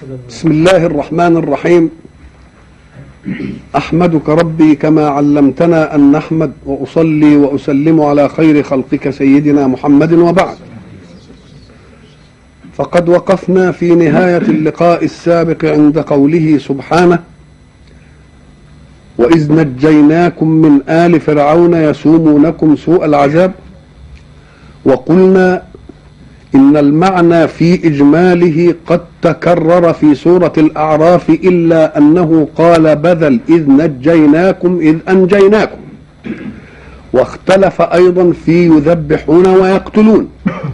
بسم الله الرحمن الرحيم احمدك ربي كما علمتنا ان نحمد واصلي واسلم على خير خلقك سيدنا محمد وبعد فقد وقفنا في نهايه اللقاء السابق عند قوله سبحانه واذ نجيناكم من ال فرعون يسومونكم سوء العذاب وقلنا إن المعنى في إجماله قد تكرر في سورة الأعراف إلا أنه قال بذل إذ نجيناكم إذ أنجيناكم واختلف أيضا في يذبحون ويقتلون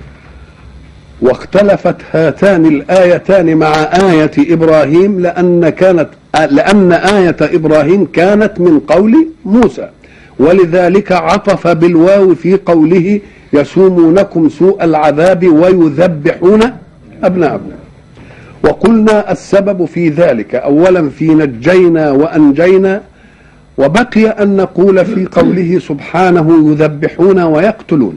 واختلفت هاتان الآيتان مع آية إبراهيم لأن كانت لأن آية إبراهيم كانت من قول موسى ولذلك عطف بالواو في قوله يسومونكم سوء العذاب ويذبحون أبناءكم وقلنا السبب في ذلك أولا في نجينا وأنجينا وبقي أن نقول في قوله سبحانه يذبحون ويقتلون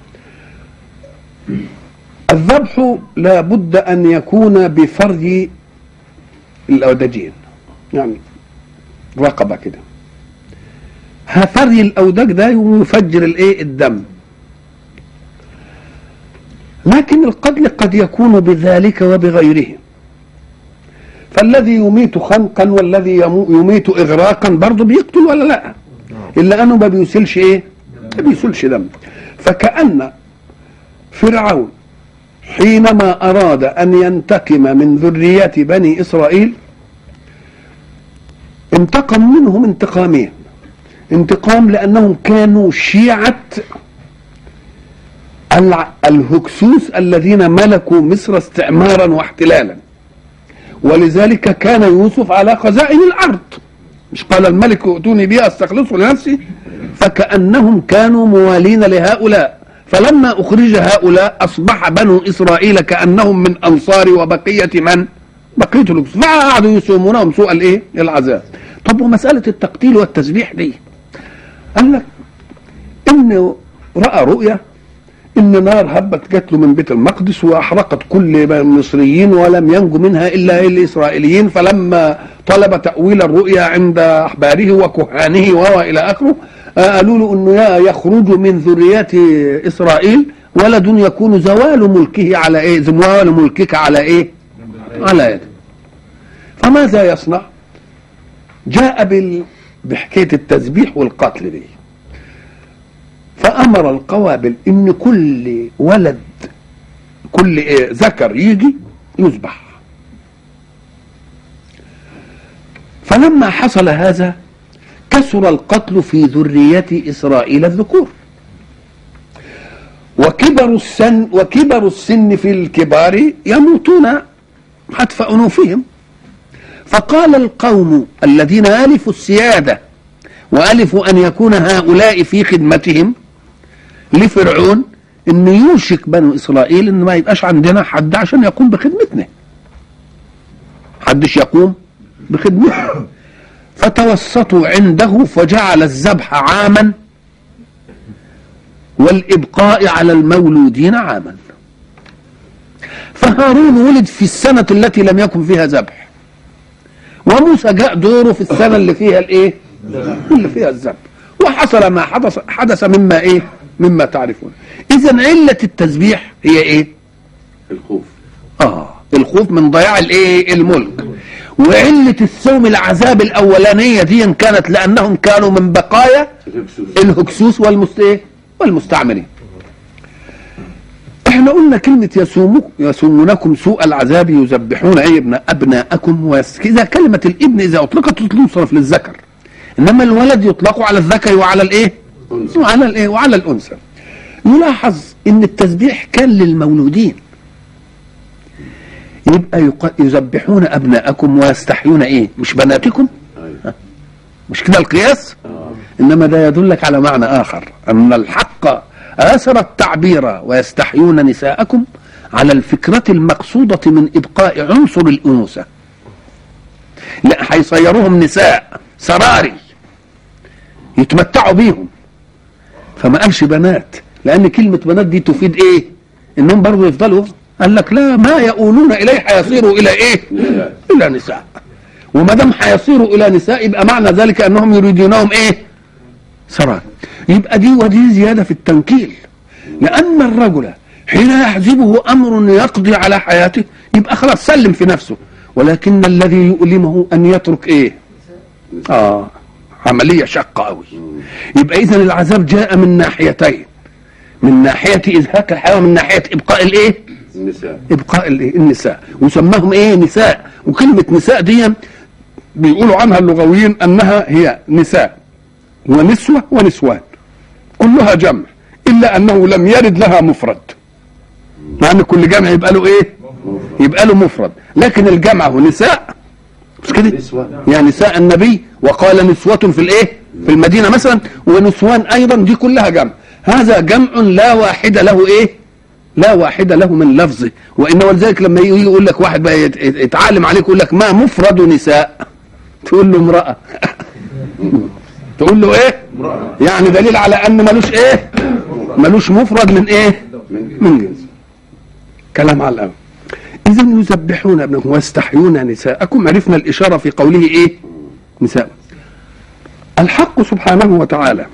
الذبح لا بد أن يكون بفرج الأودجين يعني رقبة كده فرج الأودج ده يفجر الإيه الدم لكن القتل قد يكون بذلك وبغيره فالذي يميت خنقا والذي يميت اغراقا برضه بيقتل ولا لا الا انه ما بيسلش ايه ما بيسلش دم فكأن فرعون حينما اراد ان ينتقم من ذرية بني اسرائيل انتقم منهم انتقامين انتقام لانهم كانوا شيعه الهكسوس الذين ملكوا مصر استعمارا واحتلالا ولذلك كان يوسف على خزائن الارض مش قال الملك ائتوني بها استخلصه لنفسي فكانهم كانوا موالين لهؤلاء فلما اخرج هؤلاء اصبح بنو اسرائيل كانهم من انصار وبقيه من؟ بقيه الهكسوس فقعدوا يسومونهم سوء الايه؟ العذاب. طب ومساله التقتيل والتسبيح دي قال لك انه راى رؤيا ان نار هبت جات له من بيت المقدس واحرقت كل المصريين ولم ينجو منها الا الاسرائيليين فلما طلب تاويل الرؤيا عند احباره وكهانه وهو الى اخره قالوا له انه يخرج من ذريات اسرائيل ولد يكون زوال ملكه على ايه؟ زوال ملكك على ايه؟ على يده. فماذا يصنع؟ جاء بال... بحكايه التسبيح والقتل دي. فامر القوابل ان كل ولد كل إيه ذكر يجي يذبح فلما حصل هذا كثر القتل في ذرية إسرائيل الذكور وكبر السن وكبر السن في الكبار يموتون حتف أنوفهم فقال القوم الذين ألفوا السيادة وألفوا أن يكون هؤلاء في خدمتهم لفرعون ان يوشك بنو اسرائيل ان ما يبقاش عندنا حد عشان يقوم بخدمتنا حدش يقوم بخدمته فتوسطوا عنده فجعل الذبح عاما والابقاء على المولودين عاما فهارون ولد في السنة التي لم يكن فيها ذبح وموسى جاء دوره في السنة اللي فيها الايه اللي فيها الذبح وحصل ما حدث حدث مما ايه مما تعرفون اذا علة التسبيح هي ايه الخوف اه الخوف من ضياع الايه الملك وعلة السوم العذاب الاولانية دي كانت لانهم كانوا من بقايا الهكسوس والمست ايه والمستعمرين احنا قلنا كلمة يسومك يسومونكم سوء العذاب يذبحون ايه ابن ابناءكم ويس اذا كلمة الابن اذا اطلقت تصرف للذكر انما الولد يطلق على الذكر وعلى الايه وعلى الايه وعلى الانثى يلاحظ ان التسبيح كان للمولودين يبقى يذبحون ابناءكم ويستحيون ايه مش بناتكم مش كده القياس انما ده يدلك على معنى اخر ان الحق اثر التعبير ويستحيون نساءكم على الفكرة المقصودة من إبقاء عنصر الأنوثة لا هيصيروهم نساء سراري يتمتعوا بيهم فما قالش بنات لان كلمه بنات دي تفيد ايه انهم برضه يفضلوا قال لك لا ما يؤولون اليه هيصيروا الى ايه الى نساء وما دام هيصيروا الى نساء يبقى معنى ذلك انهم يريدونهم ايه سران يبقى دي ودي زياده في التنكيل لان الرجل حين يحزبه امر يقضي على حياته يبقى خلاص سلم في نفسه ولكن الذي يؤلمه ان يترك ايه اه عمليه شاقه قوي يبقى اذا العذاب جاء من ناحيتين من ناحيه ازهاق الحياه ومن ناحيه ابقاء الايه النساء ابقاء الايه النساء وسماهم ايه نساء وكلمه نساء دي بيقولوا عنها اللغويين انها هي نساء ونسوه ونسوان كلها جمع الا انه لم يرد لها مفرد مع ان كل جمع يبقى له ايه يبقى له مفرد لكن الجمع هو نساء مش كده نسوة يعني نساء النبي وقال نسوة في الايه في المدينة مثلا ونسوان ايضا دي كلها جمع هذا جمع لا واحد له ايه لا واحد له من لفظه وان ولذلك لما يجي يقول لك واحد بقى يت- يت- يتعلم عليك يقول لك ما مفرد نساء تقول له امرأة تقول له ايه يعني دليل على ان ملوش ايه ملوش مفرد من ايه من جنس كلام على الأول إذا يذبحون ابنهم ويستحيون نساءكم عرفنا الإشارة في قوله إيه نساء الحق سبحانه وتعالى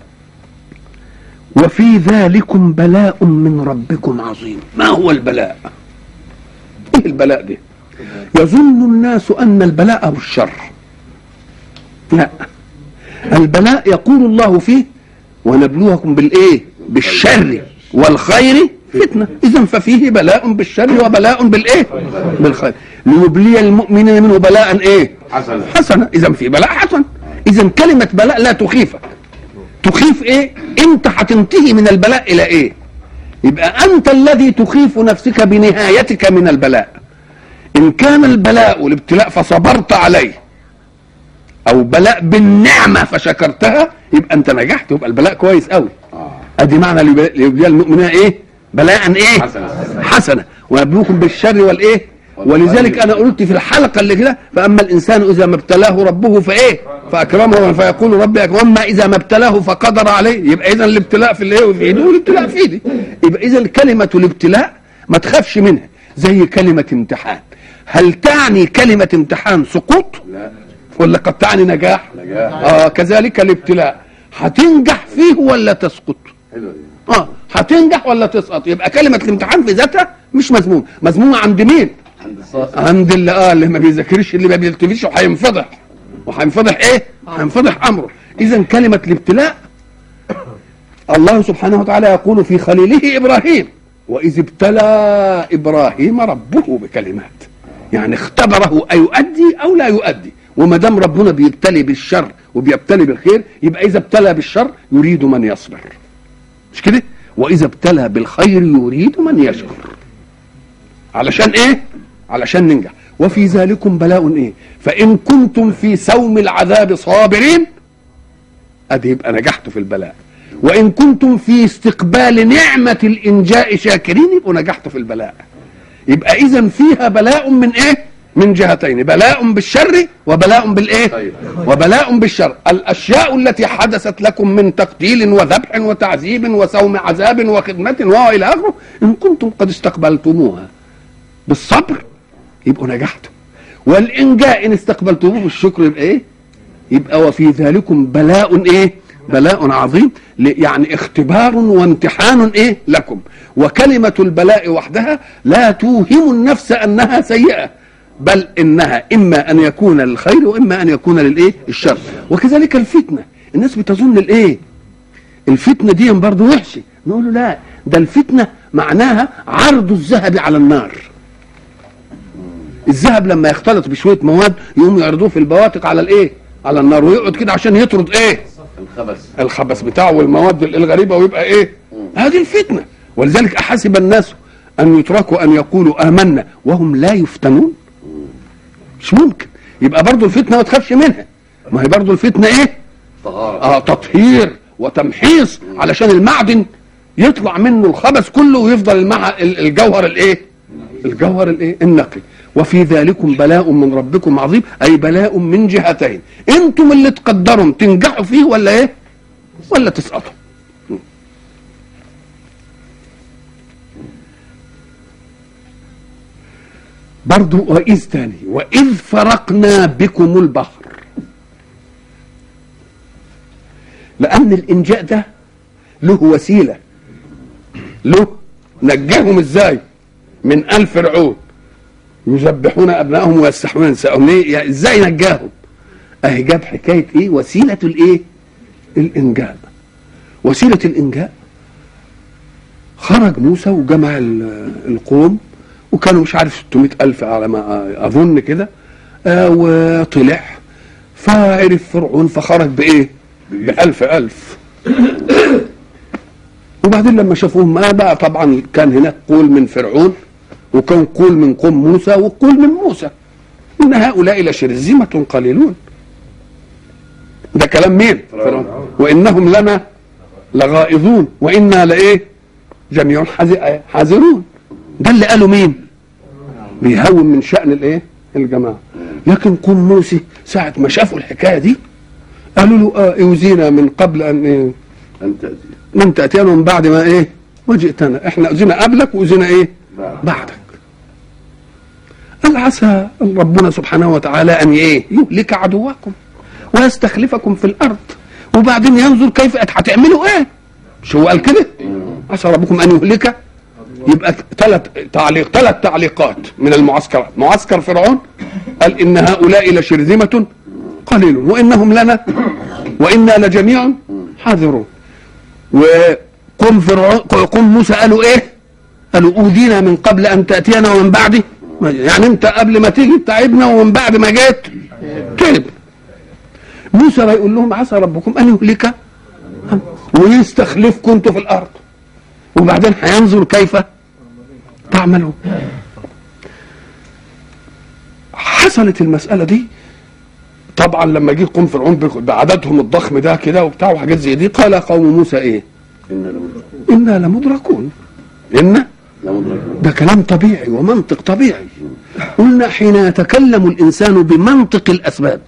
وفي ذلكم بلاء من ربكم عظيم ما هو البلاء ايه البلاء ده يظن الناس ان البلاء هو الشر لا البلاء يقول الله فيه ونبلوكم بالايه بالشر والخير فتنه اذا ففيه بلاء بالشر وبلاء بالايه بالخير ليبلي المؤمنين منه بلاء ايه حسنة. حسنه اذا في بلاء حسن اذا كلمه بلاء لا تخيفك تخيف ايه انت هتنتهي من البلاء الى ايه يبقى انت الذي تخيف نفسك بنهايتك من البلاء ان كان البلاء الابتلاء فصبرت عليه او بلاء بالنعمه فشكرتها يبقى انت نجحت يبقى البلاء كويس قوي ادي معنى ليبلي ليبلي المؤمنين ايه بلاء ايه حسنة. حسنه ونبلوكم بالشر والايه ولذلك انا قلت في الحلقه اللي كده فاما الانسان اذا ما ابتلاه ربه فايه فاكرمه فيقول ربي أكرم. واما اذا ما ابتلاه فقدر عليه يبقى اذا الابتلاء في الايه في ايده والابتلاء في ايدي يبقى اذا كلمه الابتلاء ما تخافش منها زي كلمه امتحان هل تعني كلمه امتحان سقوط لا ولا قد تعني نجاح نجاح. اه كذلك الابتلاء هتنجح فيه ولا تسقط حلوة دي اه هتنجح ولا تسقط يبقى كلمه الامتحان في ذاتها مش مذمومه مذمومه عند مين عند الصاص عند اللي اه اللي ما بيذاكرش اللي ما بيلتفتش وهينفضح وهينفضح ايه هينفضح امره اذا كلمه الابتلاء الله سبحانه وتعالى يقول في خليله ابراهيم واذ ابتلى ابراهيم ربه بكلمات يعني اختبره ايؤدي او لا يؤدي وما دام ربنا بيبتلي بالشر وبيبتلي بالخير يبقى اذا ابتلى بالشر يريد من يصبر مش كده واذا ابتلى بالخير يريد من يشكر علشان ايه علشان ننجح وفي ذلكم بلاء ايه فان كنتم في سوم العذاب صابرين ادي يبقى نجحتوا في البلاء وان كنتم في استقبال نعمه الانجاء شاكرين يبقوا نجحتوا في البلاء يبقى اذا فيها بلاء من ايه من جهتين بلاء بالشر وبلاء بالايه خير. وبلاء بالشر الاشياء التي حدثت لكم من تقتيل وذبح وتعذيب وسوم عذاب وخدمه والى اخره ان كنتم قد استقبلتموها بالصبر يبقوا نجحتوا والانجاء ان استقبلتموه بالشكر يبقى ايه يبقى وفي ذلكم بلاء ايه بلاء عظيم ل- يعني اختبار وامتحان ايه لكم وكلمة البلاء وحدها لا توهم النفس انها سيئة بل انها اما ان يكون للخير واما ان يكون للايه الشر وكذلك الفتنة الناس بتظن الايه الفتنة دي برضه وحشة نقول له لا ده الفتنة معناها عرض الذهب على النار الذهب لما يختلط بشويه مواد يقوم يعرضوه في البواتق على الايه على النار ويقعد كده عشان يطرد ايه الخبث الخبث بتاعه والمواد الغريبه ويبقى ايه هذه الفتنه ولذلك احسب الناس ان يتركوا ان يقولوا امنا وهم لا يفتنون مش ممكن يبقى برضو الفتنه ما تخافش منها ما هي برضو الفتنه ايه طهارة اه تطهير وتمحيص علشان المعدن يطلع منه الخبث كله ويفضل المع... ال- الجوهر الايه الجوهر الايه النقي وفي ذلكم بلاء من ربكم عظيم اي بلاء من جهتين انتم اللي تقدروا تنجحوا فيه ولا ايه ولا تسقطوا برضو وإذ تاني وإذ فرقنا بكم البحر لأن الإنجاء ده له وسيلة له نجاهم ازاي من آل فرعون يذبحون أبنائهم ويستحيون نساءهم ليه يعني ازاي نجاهم اهي جاب حكاية ايه وسيلة الايه الإنجاء وسيلة الإنجاء خرج موسى وجمع ال- القوم وكانوا مش عارف 600 ألف على ما أظن كده آه وطلع فعرف فرعون فخرج بإيه؟ بألف ألف وبعدين لما شافوهم ما بقى طبعا كان هناك قول من فرعون وكان قول من قوم موسى وقول من موسى إن هؤلاء لشرذمة قليلون ده كلام مين؟ فرعون وإنهم لنا لغائظون وإنا لإيه؟ جميع حذ- حذرون ده اللي قاله مين؟ بيهون من شأن الإيه؟ الجماعة لكن قوم موسى ساعة ما شافوا الحكاية دي قالوا له آه اوزينا من قبل أن إيه؟ أن تأتي من تأتينا من بعد ما إيه؟ وجئتنا احنا أوزينا قبلك وأوزينا إيه؟ بعد. بعدك قال عسى ربنا سبحانه وتعالى أن إيه؟ يهلك عدوكم ويستخلفكم في الأرض وبعدين ينظر كيف هتعملوا إيه؟ مش هو قال كده؟ عسى ربكم أن يهلك يبقى ثلاث تعليق ثلاث تعليقات من المعسكر معسكر فرعون قال ان هؤلاء لشرذمة قليلون وانهم لنا وانا لجميع حاذرون وقم فرعون قم موسى قالوا ايه؟ قالوا اوذينا من قبل ان تاتينا ومن بعد ما- يعني انت قبل ما تيجي تعبنا ومن بعد ما جيت تعب موسى يقول لهم عسى ربكم ان يهلك ويستخلفكم انتوا في الارض وبعدين هينظر كيف تعملون حصلت المسألة دي طبعا لما جه قوم فرعون بك- بعددهم الضخم ده كده وبتاع وحاجات زي دي قال قوم موسى ايه؟ إنا لمدركون انا لمدركون إن لمدركون ده كلام طبيعي ومنطق طبيعي قلنا حين يتكلم الإنسان بمنطق الأسباب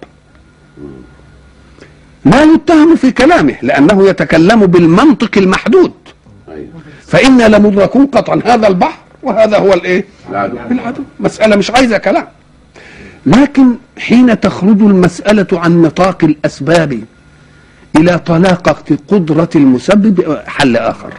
لا يتهم في كلامه لأنه يتكلم بالمنطق المحدود أيوة فإنا لمدركون قطعا هذا البحر وهذا هو الإيه؟ العدو العدو مسألة مش عايزة كلام لكن حين تخرج المسألة عن نطاق الأسباب إلى طلاقة قدرة المسبب حل آخر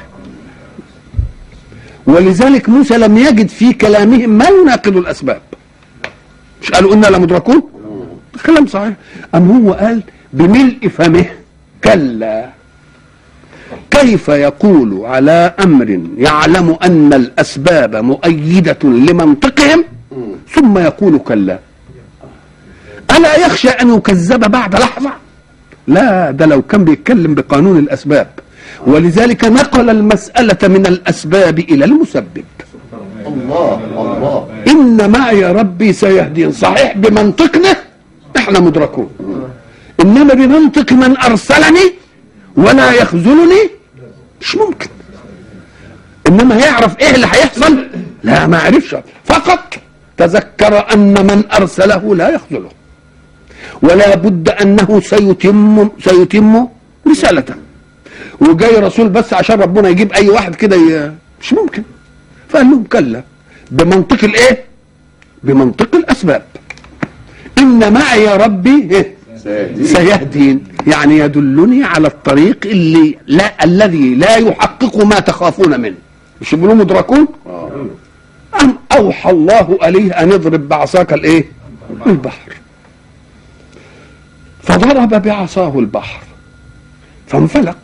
ولذلك موسى لم يجد في كلامهم ما يناقض الأسباب مش قالوا إنا لمدركون كلام صحيح أم هو قال بملء فمه كلا كيف يقول على امر يعلم ان الاسباب مؤيده لمنطقهم ثم يقول كلا الا يخشى ان يكذب بعد لحظه لا ده لو كان بيتكلم بقانون الاسباب ولذلك نقل المساله من الاسباب الى المسبب الله الله ان معي ربي سيهدين صحيح بمنطقنا احنا مدركون انما بمنطق من ارسلني ولا يخذلني مش ممكن انما يعرف ايه اللي هيحصل لا ما عرفش فقط تذكر ان من ارسله لا يخذله ولا بد انه سيتم سيتم رسالته وجاي رسول بس عشان ربنا يجيب اي واحد كده ي- مش ممكن فقال لهم كلا بمنطق الايه بمنطق الاسباب ان معي ربي إيه؟ سيهدي سيهدين يعني يدلني على الطريق اللي لا الذي لا يحقق ما تخافون منه مش يقولوا مدركون آه. أم أوحى الله إليه أن اضرب بعصاك الإيه؟ البحر فضرب بعصاه البحر فانفلق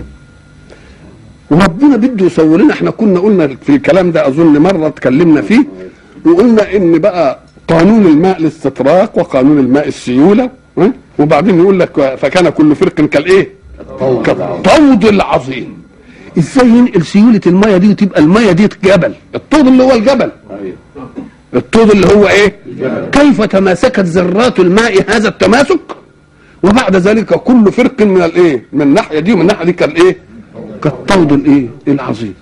وربنا بده يصور لنا احنا كنا قلنا في الكلام ده اظن مره اتكلمنا فيه وقلنا ان بقى قانون الماء الاستطراق وقانون الماء السيوله ها؟ وبعدين يقول لك فكان كل فرق كالايه؟ الطول كالطود العظيم ازاي ينقل سيوله الميه دي وتبقى الميه دي جبل الطود اللي هو الجبل أيوة الطود اللي هو ايه الجبل. كيف تماسكت ذرات الماء هذا التماسك وبعد ذلك كل فرق من الايه من الناحيه دي ومن الناحيه دي كالايه كالطود الايه العظيم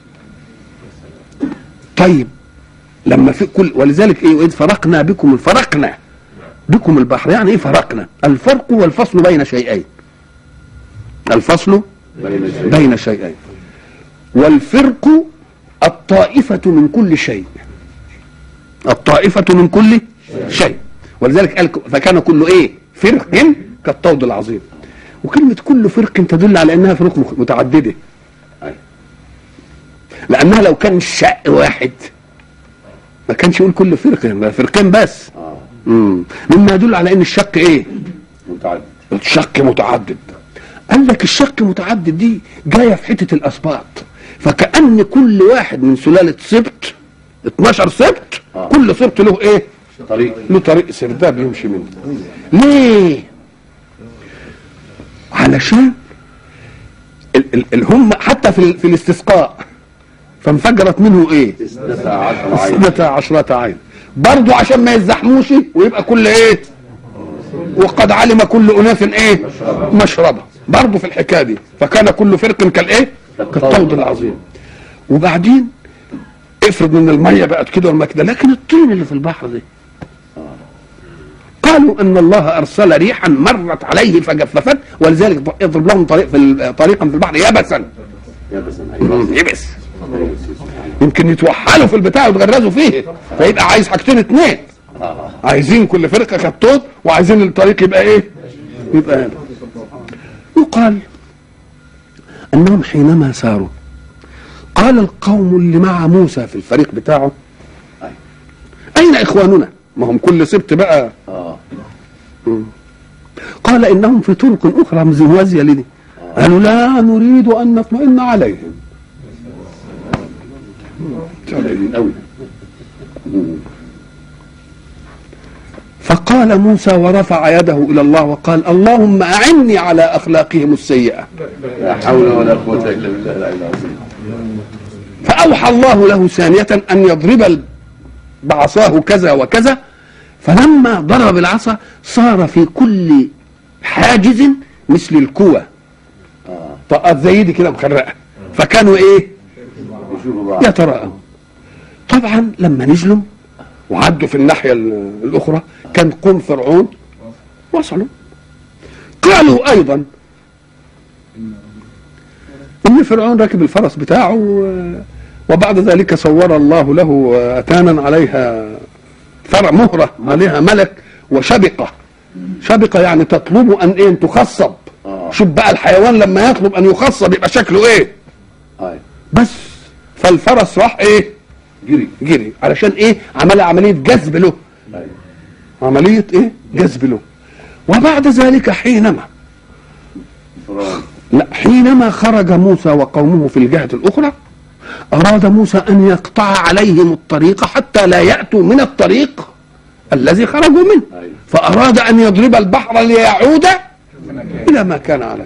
طيب لما في كل ولذلك ايه واذ فرقنا بكم فرقنا بكم البحر يعني ايه فرقنا الفرق والفصل بين شيئين الفصل بين الشيء بين شيئين والفرق الطائفة من كل شيء الطائفة من كل شيء ولذلك قال فكان كل ايه فرق كالطود العظيم وكلمة كل فرق تدل على انها فروق مخ- متعددة أيوة. لانها لو كان شق واحد ما كانش يقول كل فرق ما فرقين بس اه امم مما يدل على ان الشق ايه متعدد الشق متعدد قال لك الشق متعدد دي جايه في حته الاسباط فكأن كل واحد من سلالة سبت 12 سبت آه. كل سبت له ايه طريق له طريق سرداب يمشي منه ليه علشان ال ال ال هم حتى في, ال- في الاستسقاء فانفجرت منه ايه اثنتا عشر عين اثنتا عشرة عين برضو عشان ما يزحموش ويبقى كل ايه وقد علم كل اناس ايه مشربه برضو في الحكايه دي فكان كل فرق كالايه كالطود العظيم وبعدين افرض ان الميه بقت كده والماء كده لكن الطين اللي في البحر دي قالوا ان الله ارسل ريحا مرت عليه فجففت ولذلك اضرب لهم طريق في ال- طريقا في البحر يبسا يا بس ايوه يبس يمكن يتوحلوا في البتاع ويتغرزوا فيه فيبقى عايز حاجتين اتنين اه عايزين كل فرقه كالطود وعايزين الطريق يبقى ايه يبقى هنا يقال انهم حينما ساروا قال القوم اللي مع موسى في الفريق بتاعه أيوة. اين اخواننا ما هم كل سبت بقى اه قال انهم في طرق اخرى مزوازيه لدي قالوا لا نريد ان نطمئن عليهم شغالين قوي فقال موسى ورفع يده الى الله وقال اللهم اعني على اخلاقهم السيئه لا حول ولا قوة الا بالله العلي العظيم فأوحى الله له ثانية أن يضرب ال- بعصاه كذا وكذا فلما ضرب العصا صار في كل حاجز مثل الكوى اه طاقات زي دي كده مخرقة فكانوا ايه يشوفوا بعض يتراءوا طبعا لما نزلوا وعدوا في الناحية ال- الأخرى كان قوم فرعون وصلوا قالوا أيضا إن فرعون راكب الفرس بتاعه و- وبعد ذلك صور الله له أتانا عليها فرع مهرة عليها ملك وشبقة شبقة يعني تطلب أن إيه أن تخصب آه. شوف بقى الحيوان لما يطلب أن يخصب يبقى شكله إيه ايوه بس فالفرس راح إيه جري جري علشان ايه عمل عمليه جذب له ايوه عمليه ايه جذب له وبعد ذلك حينما فرعون لا حينما خرج موسى وقومه في الجهه الاخرى اراد موسى ان يقطع عليهم الطريق حتى لا ياتوا من الطريق الذي خرجوا منه أيوة. فاراد ان يضرب البحر ليعود الى ما كان عليه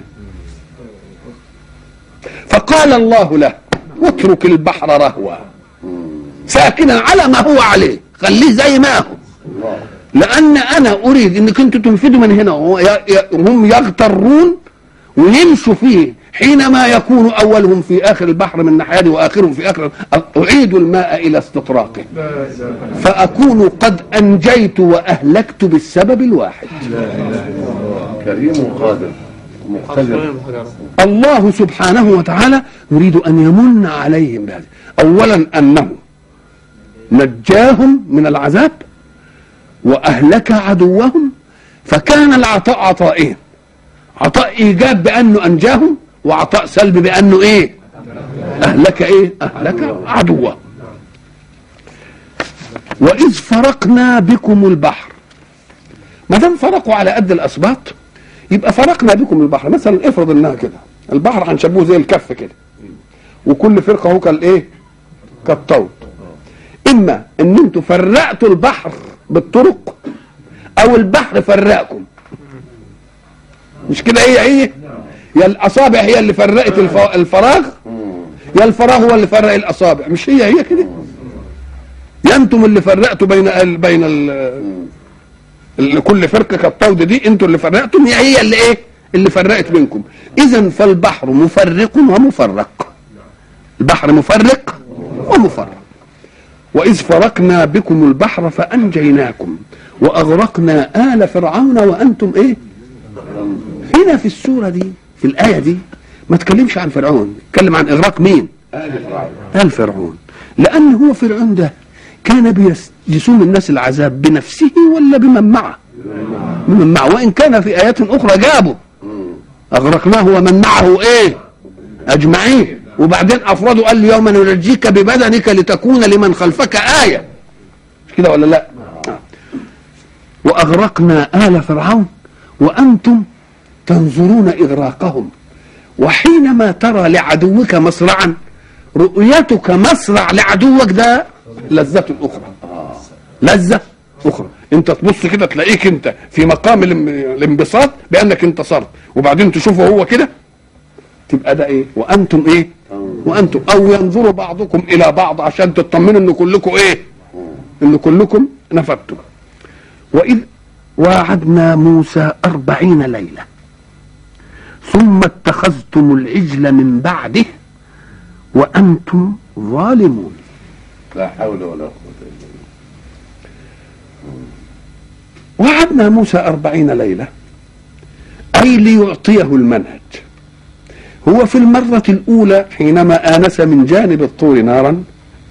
فقال الله له اترك البحر رهوا ساكنا على ما هو عليه خليه زي ما هو الله لان انا اريد انك انتوا تنفذوا من هنا وهو ي- ي- هم يغترون ويمشوا فيه حينما يكون اولهم في اخر البحر من ناحيه واخرهم في اخر اعيد الماء الى استطراقه فاكون قد انجيت واهلكت بالسبب الواحد كريم قادر مقتدر الله سبحانه وتعالى يريد ان يمن عليهم بهذا اولا انه نجاهم من العذاب واهلك عدوهم فكان العطاء عطائين عطاء ايجاب بانه انجاهم وعطاء سلب بانه ايه اهلك ايه اهلك عدوهم واذ فرقنا بكم البحر ما دام فرقوا على قد الاسباط يبقى فرقنا بكم البحر مثلا افرض انها كده البحر هنشبهه زي الكف كده وكل فرقه هو كالايه كالطود اما ان انتوا فرقتوا البحر بالطرق او البحر فرقكم مش كده هي هي يا الاصابع هي اللي فرقت الف- الفراغ يا الفراغ هو اللي فرق الاصابع مش هي هي كده يا انتم اللي فرقتوا بين ال بين ال اللي كل فرقه كالطود دي انتوا اللي فرقتم هي هي اللي ايه اللي فرقت بينكم اذا فالبحر مفرق ومفرق البحر مفرق ومفرق واذ فرقنا بكم البحر فانجيناكم واغرقنا ال فرعون وانتم ايه هنا في السوره دي في الايه دي ما تكلمش عن فرعون اتكلم عن اغراق مين آل فرعون آل فرعون لأن هو فرعون ده كان بيسوم الناس العذاب بنفسه ولا بمن معه بمن معه وإن كان في آيات أخرى جابه أغرقناه ومن معه إيه أجمعين وبعدين أفرادوا قال له يوم ننجيك ببدنك لتكون لمن خلفك آية مش كده ولا لا وأغرقنا آل فرعون وأنتم تنظرون إغراقهم وحينما ترى لعدوك مصرعا رؤيتك مصرع لعدوك ده لذة أخرى لذة أخرى أنت تبص كده تلاقيك أنت في مقام الام- الانبساط بأنك انتصرت وبعدين تشوفه هو كده تبقى ده إيه وأنتم إيه وأنتم أو ينظر بعضكم إلى بعض عشان تطمنوا إن كلكم إيه إن كلكم نفدتم وإذ وعدنا موسى أربعين ليلة ثم اتخذتم العجل من بعده وأنتم ظالمون لا حول ولا قوة إلا بالله وعدنا موسى أربعين ليلة أي ليعطيه المنهج هو في المرة الأولى حينما آنس من جانب الطور نارا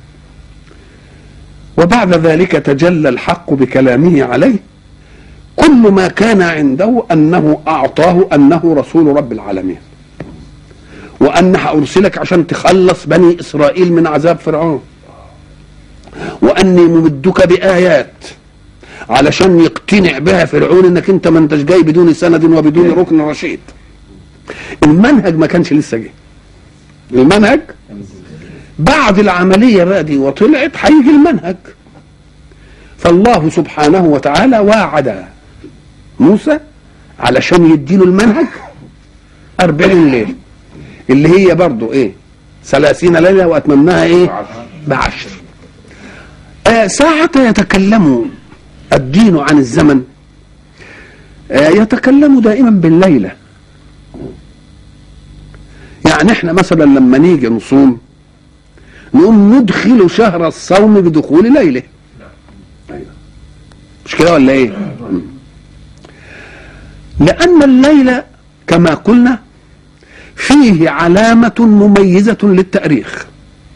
وبعد ذلك تجلى الحق بكلامه عليه كل ما كان عنده أنه أعطاه أنه رسول رب العالمين وأن أرسلك عشان تخلص بني إسرائيل من عذاب فرعون وأني ممدك بآيات علشان يقتنع بها فرعون انك انت ما انتش جاي بدون سند وبدون ركن رشيد المنهج ما كانش لسه جه المنهج بعد العملية بقى دي وطلعت هيجي المنهج فالله سبحانه وتعالى واعد موسى علشان يديله المنهج أربعين ليلة اللي هي برضو ايه ثلاثين ليلة وأتممناها ايه بعشر آه ساعة يتكلم الدين عن الزمن آه يتكلم دائما بالليلة يعني احنا مثلا لما نيجي نصوم نقوم ندخل شهر الصوم بدخول ليله مش كده ولا ايه مم. لان الليل كما قلنا فيه علامة مميزة للتاريخ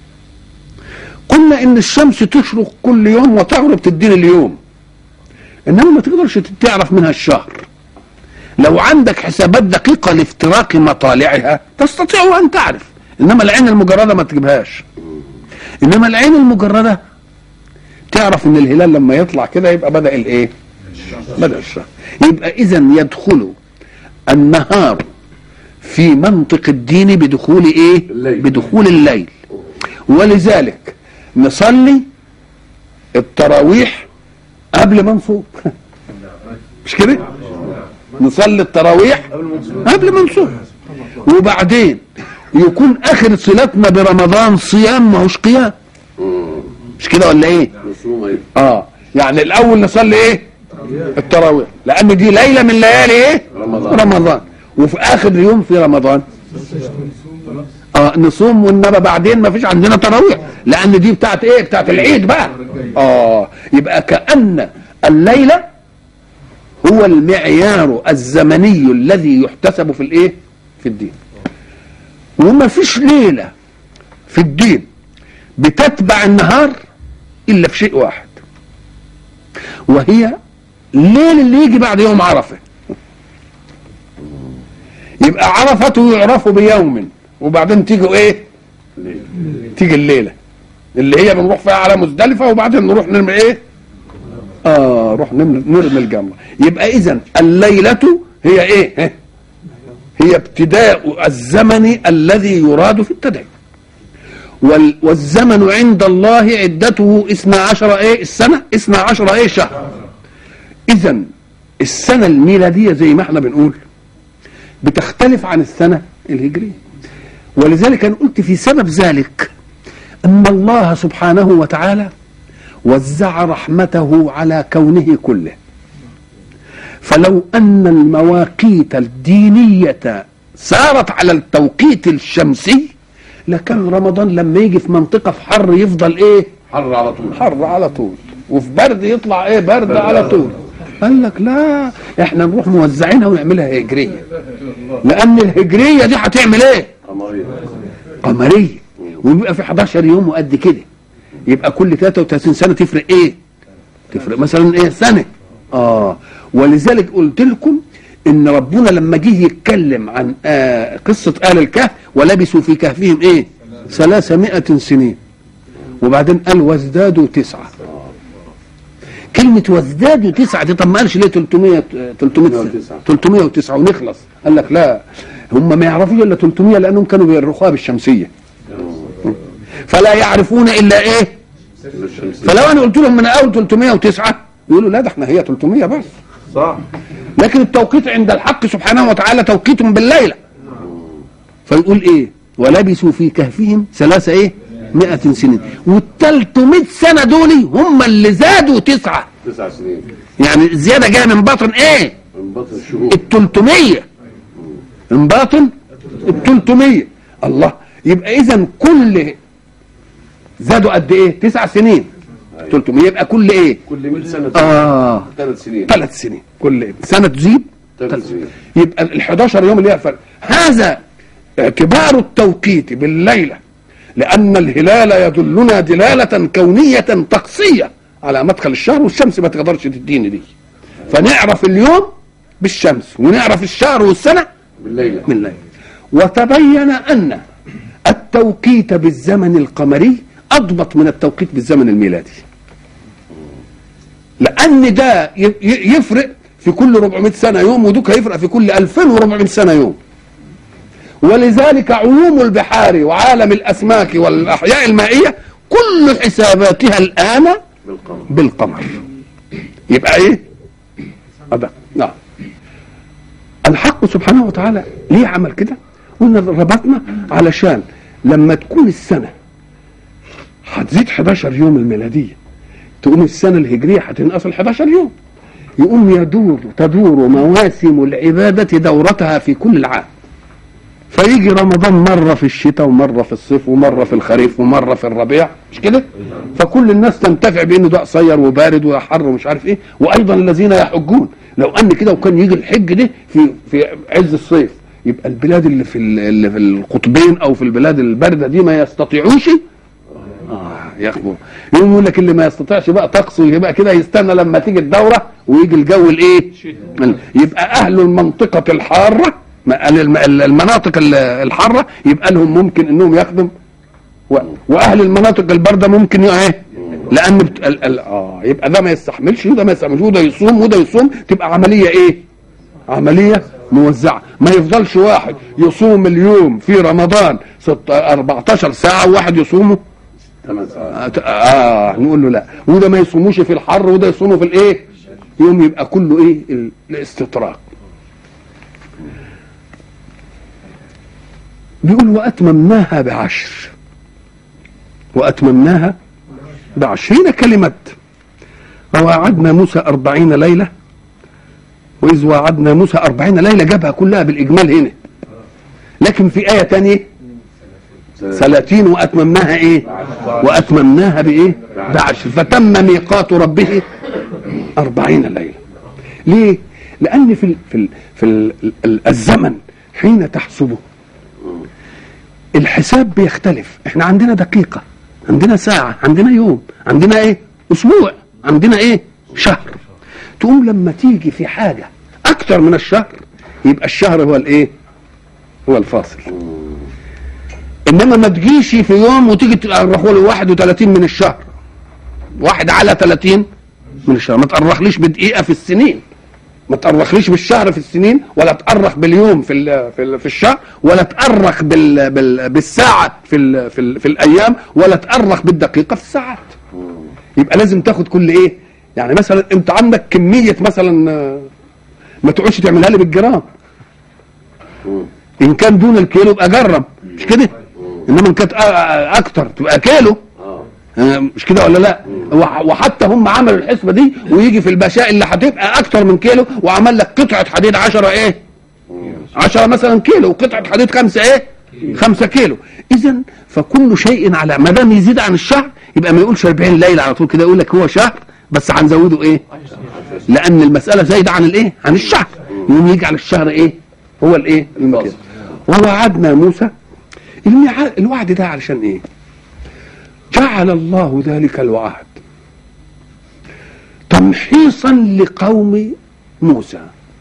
قلنا ان الشمس تشرق كل يوم وتغرب تديني اليوم انما ما تقدرش تعرف منها الشهر لو عندك حسابات دقيقة لافتراق مطالعها تستطيع ان تعرف انما العين المجردة ما تجيبهاش انما العين المجردة تعرف ان الهلال لما يطلع كده يبقى بدأ الايه بدأ الشهر يبقى اذا يدخل النهار في منطق الدين بدخول ايه الليل. بدخول الليل ولذلك نصلي التراويح قبل ما نصوم مش كده نصلي التراويح قبل ما نصوم وبعدين يكون اخر صلاتنا برمضان صيام ما هوش قيام مش كده ولا ايه نصوم أيضا اه يعني الاول نصلي ايه التراويح لان دي ليله من ليالي ايه رمضان. رمضان وفي اخر يوم في رمضان اه نصوم وانما بعدين ما فيش عندنا تراويح لان دي بتاعت ايه بتاعت العيد بقى اه يبقى كان الليله هو المعيار الزمني الذي يحتسب في الايه في الدين وما فيش ليله في الدين بتتبع النهار الا في شيء واحد وهي الليل اللي يجي بعد يوم عرفه يبقى عرفته يعرف بيوم وبعدين تيجي ايه ليل. تيجي الليله اللي هي بنروح فيها على مزدلفه وبعدين نروح نرمي ايه اه نروح نرمي نرمي الجمره يبقى اذا الليله هي ايه هي ابتداء الزمن الذي يراد في التدين وال والزمن عند الله عدته اثنا عشر ايه السنة اثنا عشر ايه شهر اذا السنة الميلادية زي ما احنا بنقول بتختلف عن السنة الهجرية ولذلك انا قلت في سبب ذلك ان الله سبحانه وتعالى وزع رحمته على كونه كله فلو ان المواقيت الدينية سارت على التوقيت الشمسي لكان رمضان لما يجي في منطقة في حر يفضل ايه حر على طول حر على طول وفي برد يطلع ايه برد على طول قال لك لا احنا نروح موزعينها ونعملها هجرية لان الهجرية دي هتعمل ايه قمرية قمرية ويبقى في 11 يوم وقد كده يبقى كل 33 سنه تفرق ايه تفرق مثلا ايه سنه اه ولذلك قلت لكم ان ربنا لما جه يتكلم عن آه قصه اهل الكهف ولبثوا في كهفهم ايه ثلاثمائة سنين وبعدين قال وازدادوا تسعة كلمة وازدادوا تسعة دي طب ما قالش ليه 300 300 سنة 309. 309 ونخلص قال لك لا هم ما يعرفوش الا 300 لانهم كانوا بيرخوها بالشمسية فلا يعرفون الا ايه الشمس فلو انا قلت لهم من اول 309 يقولوا لا ده احنا هي 300 بس صح لكن التوقيت عند الحق سبحانه وتعالى توقيت بالليلة فيقول ايه ولبثوا في كهفهم ثلاثة ايه مئة سنين والتلتمائة سنة دول هم اللي زادوا تسعة تسع سنين يعني الزيادة جاية من باطن ايه من بطن الشهور التلتمية من باطن التلتمية الله يبقى اذا كل زادوا قد ايه تسع سنين 300 يبقى كل ايه كل 100 سنة اه ثلاث سنين ثلاث سنين كل سنة تزيد ثلاث سنين يبقى ال 11 يوم اللي هي فرق هذا اعتبار التوقيت بالليلة لأن الهلال يدلنا دلالة كونية طقسية على مدخل الشهر والشمس ما تقدرش تديني دي فنعرف اليوم بالشمس ونعرف الشهر والسنة بالليلة من الليل وتبين أن التوقيت بالزمن القمري أضبط من التوقيت بالزمن الميلادي لأن ده ي- ي- يفرق في كل 400 سنة يوم ودوك هيفرق في كل 2400 سنة يوم ولذلك علوم البحار وعالم الأسماك والأحياء المائية كل حساباتها الآن بالقمر بالقمر يبقى ايه أبقى. نعم الحق سبحانه وتعالى ليه عمل كده قلنا ربطنا علشان لما تكون السنة هتزيد 11 يوم الميلادية تقوم السنة الهجرية هتنقص ال 11 يوم يقوم يدور تدور مواسم العبادة دورتها في كل العام فيجي رمضان مرة في الشتاء ومرة في الصيف ومرة في الخريف ومرة في الربيع مش كده فكل الناس تنتفع بانه ده قصير وبارد وحر ومش عارف ايه وايضا الذين يحجون لو ان كده وكان يجي الحج ده في في عز الصيف يبقى البلاد اللي في ال- اللي في القطبين او في البلاد البارده دي ما يستطيعوش اه ياخدوا يقوم يقول لك اللي ما يستطيعش بقى طقسه يبقى كده يستنى لما تيجي الدوره ويجي الجو الايه يبقى اهل المنطقه الحاره ما- الم- المناطق ال- الحاره يبقى لهم ممكن انهم يخدم و- واهل المناطق البارده ممكن ي- ايه لان بت... ال... ال... اه يبقى ده ما يستحملش وده ما يستحملش وده يصوم وده يصوم تبقى عمليه ايه عمليه موزعه ما يفضلش واحد يصوم اليوم في رمضان ست... 14 ساعه وواحد يصومه 8 ساعات آه, اه نقول له لا وده ما يصوموش في الحر وده يصومه في الايه يوم يبقى كله ايه ال- الاستطراق بيقول واتممناها بعشر واتممناها بعشر هنا كلمه ووعدنا موسى أربعين ليلة وإذ وعدنا موسى أربعين ليلة جابها كلها بالإجمال هنا لكن في آية تانية ثلاثين وأتممناها إيه وأتممناها بإيه بعشر فتم ميقات ربه أربعين ليلة ليه لأن في ال في ال في ال ال الزمن حين تحسبه الحساب بيختلف احنا عندنا دقيقة عندنا ساعة عندنا يوم عندنا ايه اسبوع عندنا ايه شهر تقوم لما تيجي في حاجة اكتر من الشهر يبقى الشهر هو الايه هو الفاصل انما ما تجيش في يوم وتيجي تأرخوا له 31 من الشهر واحد على 30 من الشهر ما تأرخليش بدقيقة في السنين ما تأرخليش بالشهر في السنين ولا تأرخ باليوم في ال في, ال في الشهر ولا تأرخ بال بال بالساعة في ال في, ال في الأيام ولا تأرخ بالدقيقة في الساعات يبقى لازم تاخد كل إيه يعني مثلا أنت عندك كمية مثلا آه، ما تقعدش تعملها لي بالجرام إن كان دون الكيلو يبقى جرب مش كده إنما إن كانت آه، آه، أكتر تبقى كيلو اه آه، مش كده ولا لا وح- وحتى هم عملوا الحسبه دي ويجي في البشاء اللي هتبقى اكتر من كيلو وعمل لك قطعه حديد 10 ايه 10 مثلا كيلو وقطعه حديد خمسة ايه خمسة كيلو اذا فكل شيء على ما دام يزيد عن الشهر يبقى ما يقولش 40 ليله على طول كده يقول لك هو شهر بس هنزوده ايه لان المساله زايده عن الايه عن الشهر يقوم يجي على الشهر ايه هو الايه المقياس ووعدنا موسى الميعاد الوعد ده علشان ايه جعل الله ذلك الوعد تمحيصا لقوم موسى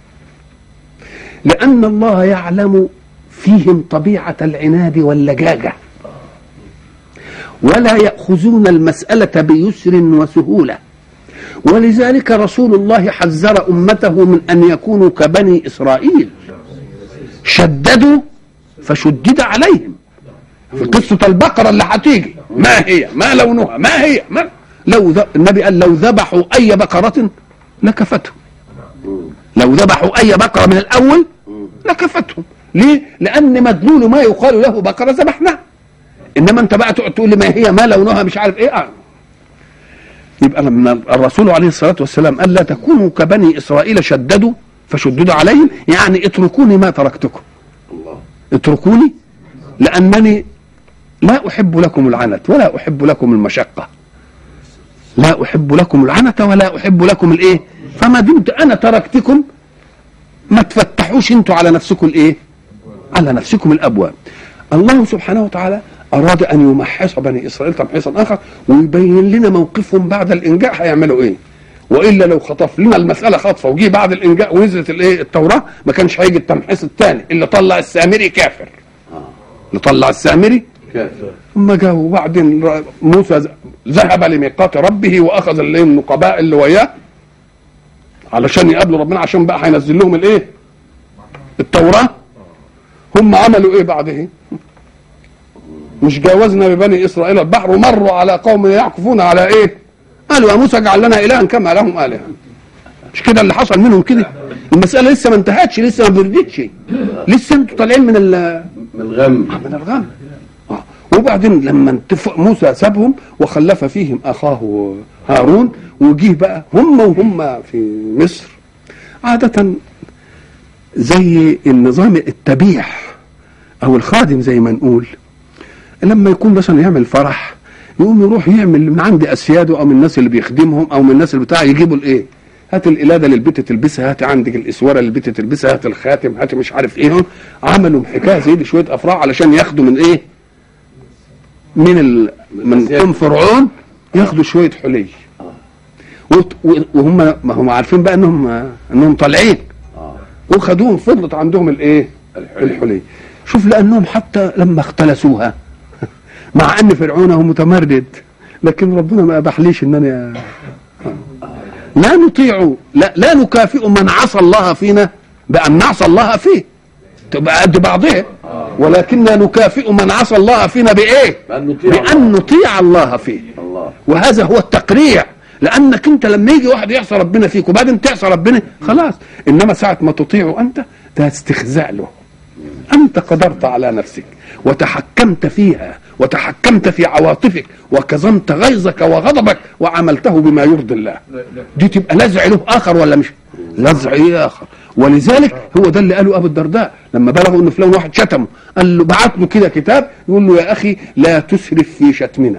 لأن الله يعلم فيهم طبيعة العناد واللجاجة ولا يأخذون المسألة بيسر وسهولة ولذلك رسول الله حذر أمته من أن يكونوا كبني إسرائيل شددوا فشدد عليهم في قصة البقرة اللي هتيجي ما هي ما لونها ما هي ما لو ذ... النبي قال لو ذبحوا أي بقرة لكفتهم لو ذبحوا أي بقرة من الأول لكفتهم ليه؟ لأن مدلول ما يقال له بقرة ذبحناها إنما أنت بقى تقعد تقول لي ما هي ما لونها مش عارف إيه آه. يبقى لما الرسول عليه الصلاة والسلام قال لا تكونوا كبني إسرائيل شددوا فشددوا عليهم يعني اتركوني ما تركتكم الله اتركوني لأنني لا أحب لكم العنت ولا أحب لكم المشقة لا أحب لكم العنت ولا أحب لكم الإيه فما دمت أنا تركتكم ما تفتحوش انتوا على نفسكم الإيه على نفسكم الأبواب الله سبحانه وتعالى أراد أن يمحص بني إسرائيل تمحيصا آخر ويبين لنا موقفهم بعد الإنجاء هيعملوا إيه والا لو خطف لنا المساله خطفه وجي بعد الانجاء ونزلت الايه التوراه ما كانش هيجي التمحيص الثاني اللي طلع السامري كافر اللي طلع السامري كافر ثم جاء وبعدين ر- موسى ز- ذهب لميقات ربه واخذ الايه النقباء اللي وياه علشان يقابلوا ربنا عشان بقى هينزل لهم الايه التوراه هم عملوا ايه بعده مش جاوزنا ببني اسرائيل البحر ومروا على قوم يعكفون على ايه قالوا يا موسى اجعل لنا الها كما لهم الهه مش كده اللي حصل منهم كده المساله لسه ما انتهتش لسه ما بردتش لسه انتوا طالعين من ال من الغم من الغم آه. وبعدين لما انتف- موسى سابهم وخلف فيهم اخاه هارون وجيه بقى هم وهم في مصر عادة زي النظام التبيح او الخادم زي ما نقول لما يكون مثلا يعمل فرح يقوم يروح يعمل من عند اسياده او من الناس اللي بيخدمهم او من الناس اللي بتاع يجيبوا الايه هات القلاده اللي البت تلبسها هات عندك الاسوره اللي البت تلبسها هات الخاتم هات مش عارف ايه عملوا حكايه زي دي شويه افراح علشان ياخدوا من ايه من ال... من ام فرعون ياخدوا شويه حلي وت- و- وهم ما هم عارفين بقى انهم انهم طالعين اه وخدوهم فضلت عندهم الايه الحلي. الحلي شوف لانهم حتى لما اختلسوها مع ان فرعون هو متمرد لكن ربنا ما اباحليش ان انا لا نطيع لا, لا نكافئ من عصى الله فينا بان نعصى الله فيه تبقى قد بعضها ولكننا نكافئ من عصى الله فينا بايه بأن نطيع بان الله. نطيع الله فيه الله وهذا هو التقريع لانك انت لما يجي واحد يعصى ربنا فيك وبعدين تعصى ربنا خلاص انما ساعه ما تطيعه انت ده استخزاء له انت قدرت على نفسك وتحكمت فيها وتحكمت في عواطفك وكظمت غيظك وغضبك وعملته بما يرضي الله دي تبقى لزع له اخر ولا مش لزع ايه اخر ولذلك هو ده اللي قاله ابو الدرداء لما بلغوا ان فلان واحد شتمه قال له بعت له كده كتاب يقول له يا اخي لا تسرف في شتمنا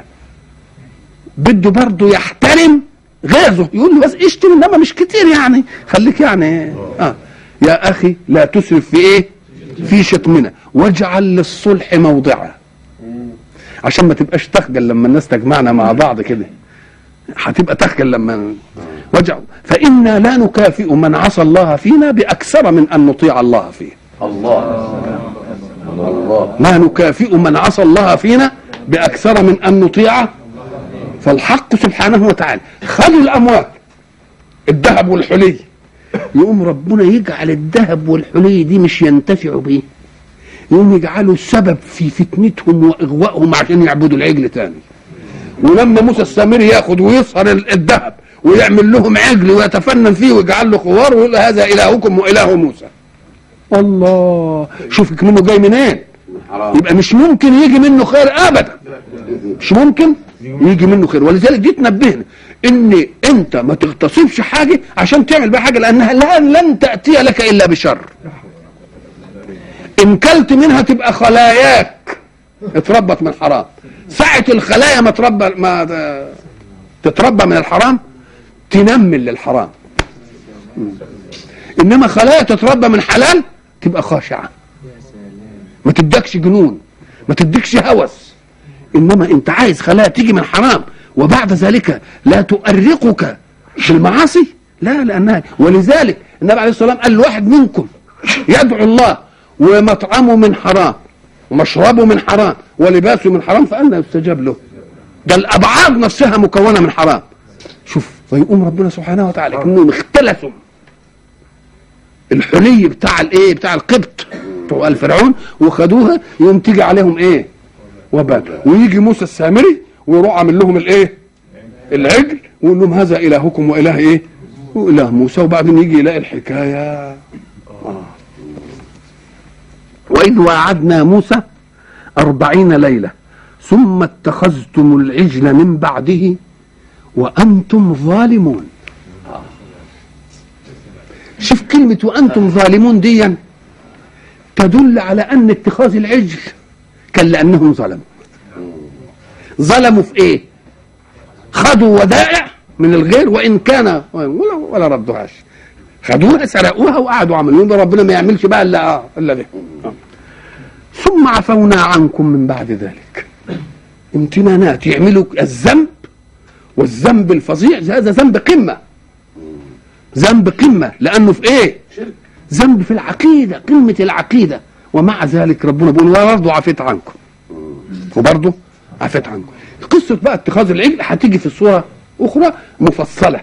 بده برضه يحترم غيظه يقول له بس اشتم انما مش كتير يعني خليك يعني اه يا اخي لا تسرف في ايه في شتمنا واجعل للصلح موضعا عشان ما تبقاش تخجل لما الناس تجمعنا مع بعض كده هتبقى تخجل لما واجعل فإنا لا نكافئ من عصى الله فينا بأكثر من أن نطيع الله فيه الله الله لا نكافئ من عصى الله فينا بأكثر من أن نطيعه فالحق سبحانه وتعالى خلوا الأموال الذهب والحلي يقوم ربنا يجعل الذهب والحلي دي مش ينتفعوا بيه يقوم يجعله سبب في فتنتهم واغوائهم عشان يعبدوا العجل تاني ولما موسى السامري ياخد ويسهر ال- الذهب ويعمل لهم عجل ويتفنن فيه ويجعل له خوار ويقول له هذا الهكم واله موسى الله شوف منه جاي منين حرام يبقى مش ممكن يجي منه خير ابدا مش ممكن يجي منه خير ولذلك دي تنبهنا ان انت ما تغتصبش حاجه عشان تعمل بها حاجه لانها لا لن تاتي لك الا بشر ان كلت منها تبقى خلاياك اتربت من حرام ساعة الخلايا ما تربى ما تتربى من الحرام تنمل للحرام انما خلايا تتربى من حلال تبقى خاشعه ما تدكش جنون ما تدكش هوس انما انت عايز خلايا تيجي من حرام وبعد ذلك لا تؤرقك في المعاصي لا لانها ولذلك النبي عليه الصلاه والسلام قال لواحد منكم يدعو الله ومطعمه من حرام ومشربه من حرام ولباسه من حرام فأنا يستجاب له ده الأبعاد نفسها مكونة من حرام شوف فيقوم ربنا سبحانه وتعالى كأنهم اختلسوا الحلي بتاع الايه بتاع القبط بتوع الفرعون وخدوها يقوم تيجي عليهم ايه وبال ويجي موسى السامري ويروح عامل لهم الايه العجل ويقول لهم هذا الهكم واله ايه واله موسى وبعدين يجي يلاقي الحكايه آه. وإذ وعدنا موسى أربعين ليلة ثم اتخذتم العجل من بعده وأنتم ظالمون شوف كلمة وأنتم ظالمون دي تدل على أن اتخاذ العجل كان لأنهم ظلموا ظلموا في إيه خدوا ودائع من الغير وإن كان ولا, ولا ردوهاش خدوها سرقوها وقعدوا عملوا يبقى ربنا ما يعملش بقى الا آه الا ده آه. ثم عفونا عنكم من بعد ذلك امتنانات يعملوا الذنب والذنب الفظيع هذا ذنب قمه ذنب قمه لانه في ايه ذنب في العقيده قمه العقيده ومع ذلك ربنا بيقول وبرضه عفيت عنكم وبرضه عفيت عنكم قصه بقى اتخاذ العجل هتيجي في الصوره اخرى مفصله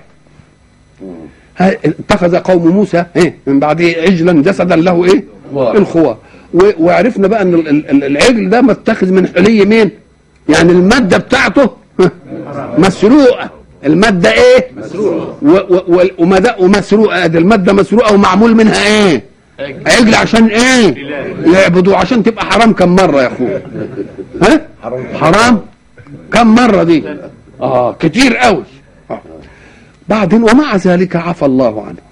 اتخذ قوم موسى ايه من بعده عجلا جسدا له ايه خوار. الخوار و- وعرفنا بقى ان ال- ال- العجل ده متخذ من حلي مين يعني الماده بتاعته مسروقه الماده ايه مسروقه ومد- ومسروقه دي الماده مسروقه ومعمول منها ايه عجل عشان ايه يعبدوا عشان تبقى حرام كم مره يا اخويا ها حرام كم مره دي اه كتير قوي آه. بعدين ومع ذلك عفى الله عنه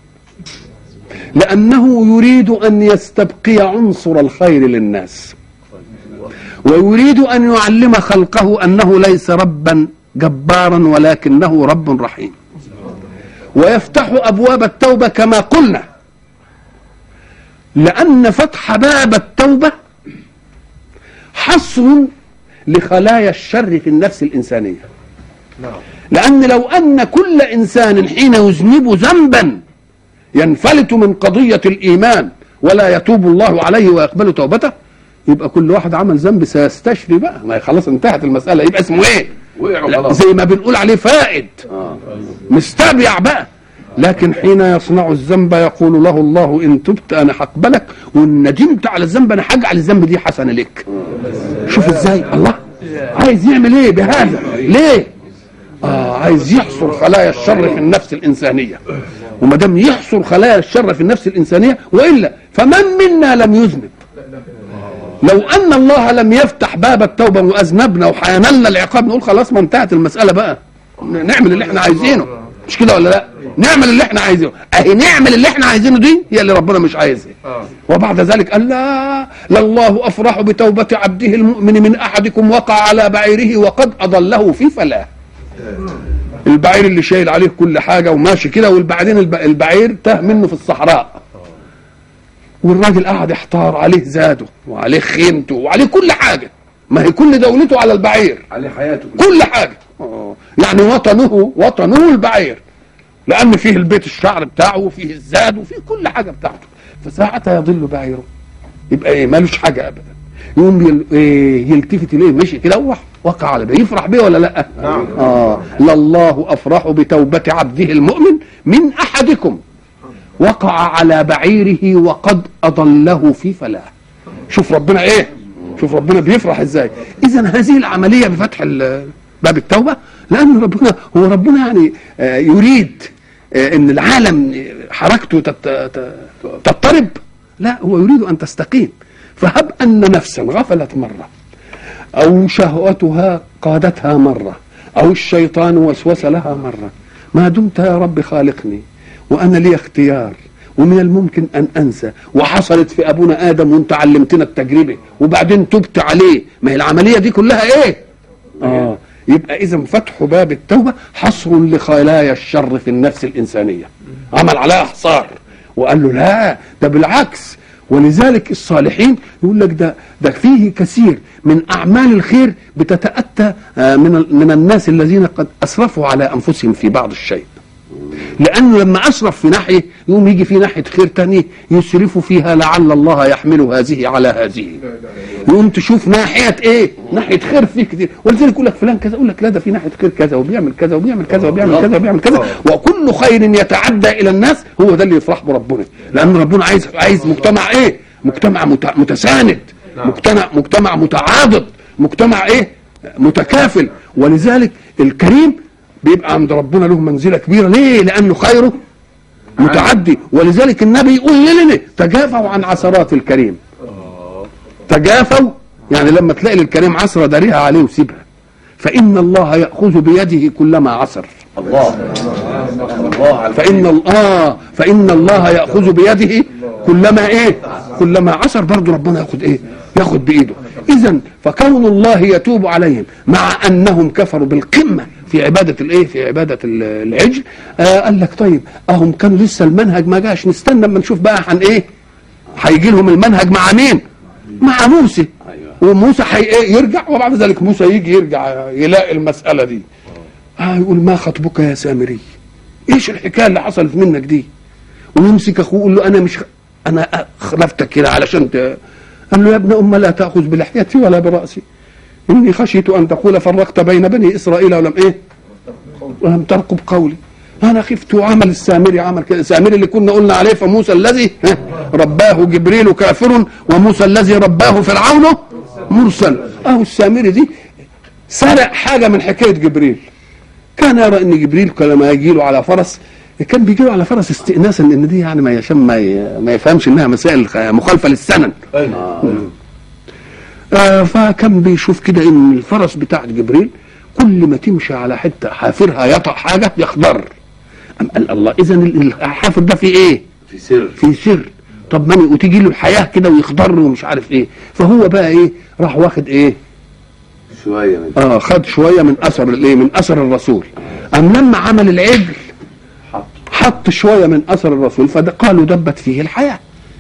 لأنه يريد أن يستبقي عنصر الخير للناس ويريد أن يعلم خلقه أنه ليس ربا جبارا ولكنه رب رحيم ويفتح أبواب التوبة كما قلنا لأن فتح باب التوبة حصر لخلايا الشر في النفس الإنسانية لأن لو أن كل إنسان حين يذنب ذنبا ينفلت من قضية الإيمان ولا يتوب الله عليه ويقبل توبته يبقى كل واحد عمل ذنب سيستشري بقى ما هي خلاص انتهت المسألة يبقى اسمه ايه؟ وقعوا لا خلاص. زي ما بنقول عليه فائد آه. مستبيع بقى لكن حين يصنع الذنب يقول له الله ان تبت انا هقبلك وان ندمت على الذنب انا هجعل الذنب دي حسنه لك شوف ازاي الله عايز يعمل ايه بهذا ليه اه عايز يحصر خلايا الشر في النفس الانسانيه وما دام يحصر خلايا الشر في النفس الانسانيه والا فمن منا لم يذنب لو ان الله لم يفتح باب التوبه واذنبنا وحينلنا العقاب نقول خلاص ما انتهت المساله بقى نعمل اللي احنا عايزينه مش كده ولا لا نعمل اللي احنا عايزينه اهي نعمل اللي احنا عايزينه دي هي اللي ربنا مش عايزها وبعد ذلك قال لا لله افرح بتوبه عبده المؤمن من احدكم وقع على بعيره وقد اضله في فلاه البعير اللي شايل عليه كل حاجه وماشي كده والبعدين الب- البعير تاه منه في الصحراء والراجل قاعد يحتار عليه زاده وعليه خيمته وعليه كل حاجه ما هي كل دولته على البعير عليه حياته كل حاجه آه. يعني وطنه وطنه البعير لان فيه البيت الشعر بتاعه وفيه الزاد وفيه كل حاجه بتاعته فساعتها يضل بعيره يبقى ايه مالوش حاجه ابدا يقوم يل... إيه يلتفت اليه مشي كده وراح وقع على بيه يفرح بيه ولا لا؟ نعم. اه لله افرح بتوبه عبده المؤمن من احدكم وقع على بعيره وقد اضله في فلاه شوف ربنا ايه شوف ربنا بيفرح ازاي اذا هذه العمليه بفتح ال- باب التوبه لان ربنا هو ربنا يعني آه، يريد آه، ان العالم حركته تت- ت- تضطرب لا هو يريد ان تستقيم فهب ان نفسا غفلت مره او شهوتها قادتها مره او الشيطان وسوس لها مره ما دمت يا رب خالقني وانا لي اختيار ومن الممكن ان انسى وحصلت في ابونا ادم وانت علمتنا التجربه وبعدين تبت عليه ما هي العمليه دي كلها ايه اه يبقى اذا فتح باب التوبه حصر لخلايا الشر في النفس الانسانيه عمل عليها حصار وقال له لا ده بالعكس ولذلك الصالحين يقول لك ده ده فيه كثير من اعمال الخير بتتاتى آه، من ال- من الناس الذين قد اسرفوا على انفسهم في بعض الشيء لانه لما اسرف في ناحيه يقوم يجي في ناحيه خير تاني يسرف فيها لعل الله يحمل هذه على هذه يقوم تشوف ناحيه ايه ناحيه خير فيه كتير ولذلك يقول لك فلان كذا يقول لك لا ده في ناحيه خير كذا وبيعمل كذا وبيعمل كذا وبيعمل كذا وبيعمل كذا وكل خير يتعدى الى الناس هو ده اللي يفرح بربنا لان ربنا عايز عايز مجتمع ايه مجتمع مت- متساند مجتمع مجتمع متعاضد مجتمع ايه متكافل ولذلك الكريم بيبقى عند ربنا له منزله كبيره ليه لانه خيره متعدي ولذلك النبي يقول لنا تجافوا عن عثرات الكريم تجافوا يعني لما تلاقي للكريم عثره داريها عليه وسيبها فان الله ياخذ بيده كلما عثر الله الله على فان ال- اه فان الله ياخذ بيده كلما ايه كلما عثر برضه ربنا ياخذ ايه ياخذ بايده اذا فكون الله يتوب عليهم مع انهم كفروا بالقمه في عباده الايه في عباده ال- العجل آه قال لك طيب اهم كانوا لسه المنهج ما جاش نستنى اما نشوف بقى عن ايه هيجي لهم المنهج مع مين مع موسى أيوة. وموسى حي إيه يرجع وبعد ذلك موسى يجي يرجع يلاقي المساله دي آه يقول ما خطبك يا سامري ايش الحكايه اللي حصلت منك دي ويمسك اخوه يقول له انا مش انا خلفتك كده علشان ت... قال له يا ابن ام لا تاخذ بلحيتي ولا براسي اني خشيت ان تقول فرقت بين بني اسرائيل ولم ايه ولم ترقب قولي انا خفت وعمل السامري عمل كده السامري اللي كنا قلنا عليه فموسى الذي ها، رباه جبريل كافر وموسى الذي رباه فرعون مرسل اهو السامري دي سرق حاجه من حكايه جبريل كان يرى ان جبريل لما يجي له على فرس كان بيجي له على فرس استئناسا ان دي يعني ما يشم ما, ي... ما يفهمش انها مسائل مخالفه للسنن آه فكان بيشوف كده ان الفرس بتاع جبريل كل ما تمشي على حته حافرها يطأ حاجه يخضر أم قال الله اذا الحافر ده فيه ايه؟ في سر في سر طب ما وتيجي له الحياه كده ويخضر ومش عارف ايه فهو بقى ايه راح واخد ايه شويه من اه خد شويه من اثر الايه من اثر الرسول ام لما عمل العجل حط حط شويه من اثر الرسول فقالوا دبت فيه الحياه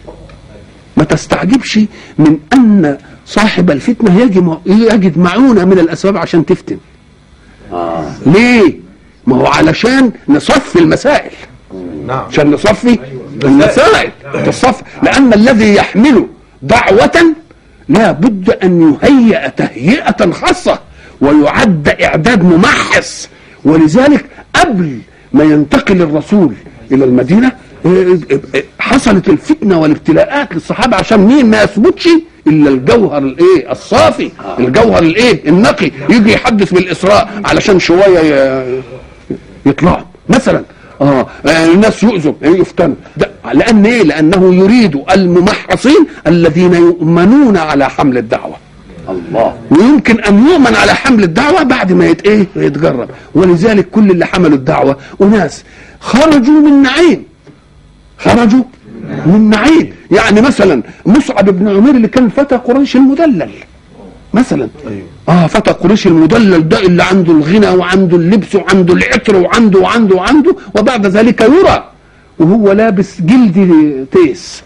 ما تستعجبش من ان صاحب الفتنه يجد يجد معونه من الاسباب عشان تفتن اه ليه ما هو علشان نصفي المسائل نعم عشان نصفي المسائل تصفي لان الذي يحمل دعوه لا بد ان يهيئ تهيئه خاصه ويعد اعداد ممحص ولذلك قبل ما ينتقل الرسول الى المدينه إيه، إيه، حصلت الفتنه والابتلاءات للصحابه عشان مين ما يثبتش الا الجوهر الايه الصافي الجوهر الايه النقي يجي يحدث بالاسراء علشان شويه ي- يطلعوا مثلا اه آه، الناس يؤذوا يفتنوا ده لان ايه لانه يريد الممحصين الذين يؤمنون على حمل الدعوه الله ويمكن ان يؤمن على حمل الدعوه بعد ما يت ايه يتجرب ولذلك كل اللي حملوا الدعوه اناس خرجوا من نعيم خرجوا من نعيم يعني مثلا مصعب بن عمير اللي كان فتى قريش المدلل مثلا ايوه اه فتى قريش المدلل ده اللي عنده الغنى وعنده اللبس وعنده العطر وعنده وعنده وعنده وبعد ذلك يرى وهو لابس جلد تيس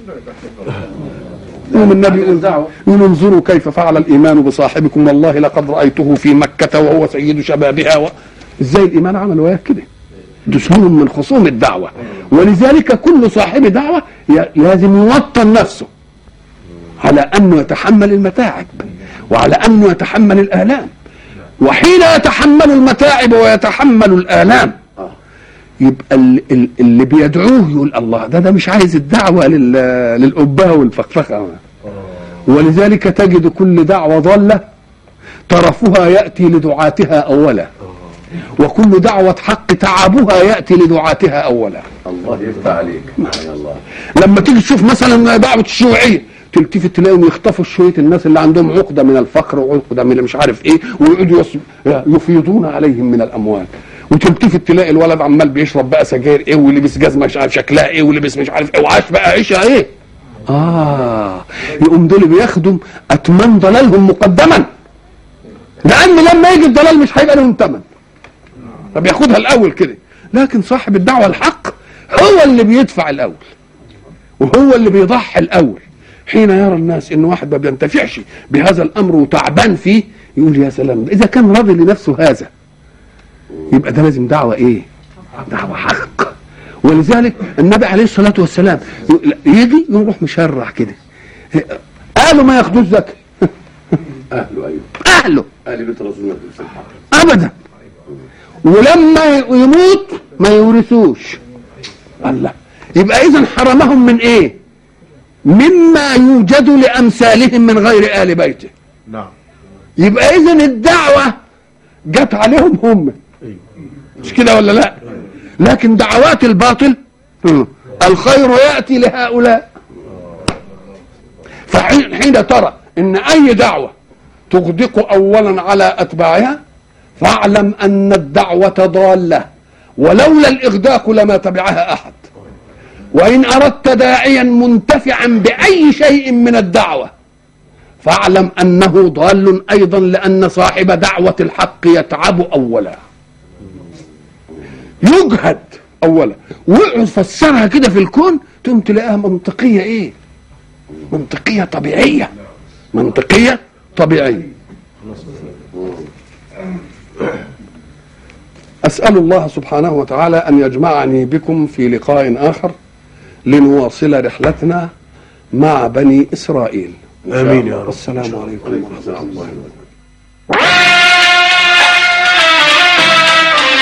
يوم النبي يقول يقول انظروا كيف فعل الايمان بصاحبكم والله لقد رايته في مكه وهو سيد شبابها و... ازاي الايمان عمل وياه كده دسور من خصوم الدعوه ولذلك كل صاحب دعوه ي- لازم يوطن نفسه على انه يتحمل المتاعب وعلى انه يتحمل الالام وحين يتحمل المتاعب ويتحمل الالام يبقى ال- ال- اللي بيدعوه يقول الله ده ده مش عايز الدعوه لل- للأبهة والفخفخه ولذلك تجد كل دعوه ضاله طرفها ياتي لدعاتها اولا وكل دعوه حق تعبها ياتي لدعاتها اولا الله يفتح عليك يا الله لما تيجي تشوف مثلا دعوه الشيوعيه تلتفت تلاقيهم يخطفوا شويه الناس اللي عندهم عقده من الفقر وعقده من مش عارف ايه ويقعدوا يص- يفيضون عليهم من الاموال وتلتفت تلاقي الولد عمال بيشرب بقى سجاير ايه ولبس جزمه مش عارف شكلها ايه ولبس مش عارف ايه وعاش بقى عيشه ايه اه يقوم دول بياخدوا اتمام ضلالهم مقدما لان لما يجي الضلال مش هيبقى لهم ثمن فبياخدها الاول كده لكن صاحب الدعوه الحق هو اللي بيدفع الاول وهو اللي بيضحي الاول حين يرى الناس ان واحد ما بينتفعش بهذا الامر وتعبان فيه يقول يا سلام اذا كان راضي لنفسه هذا يبقى ده لازم دعوه ايه؟ دعوه حق ولذلك النبي عليه الصلاه والسلام يجي يروح مشرح كده قالوا ما ياخدوش زكاه اهله ايوه اهله اهل بيت رسول الله في الحق ابدا ولما يموت ما يورثوش الله يبقى اذا حرمهم من ايه مما يوجد لامثالهم من غير ال بيته نعم يبقى اذا الدعوه جت عليهم هم مش كده ولا لا لكن دعوات الباطل هم. الخير ياتي لهؤلاء فحين حين ترى ان اي دعوه تغدق اولا على اتباعها فاعلم ان الدعوه ضاله ولولا الاغداق لما تبعها احد وان اردت داعيا منتفعا باي شيء من الدعوه فاعلم انه ضال ايضا لان صاحب دعوه الحق يتعب اولا يجهد اولا واقعد فسرها كده في الكون تقوم تلاقيها منطقيه ايه منطقيه طبيعيه منطقيه طبيعيه اسال الله سبحانه وتعالى ان يجمعني بكم في لقاء اخر لنواصل رحلتنا مع بني اسرائيل امين يا رب السلام عليكم ورحمه الله الله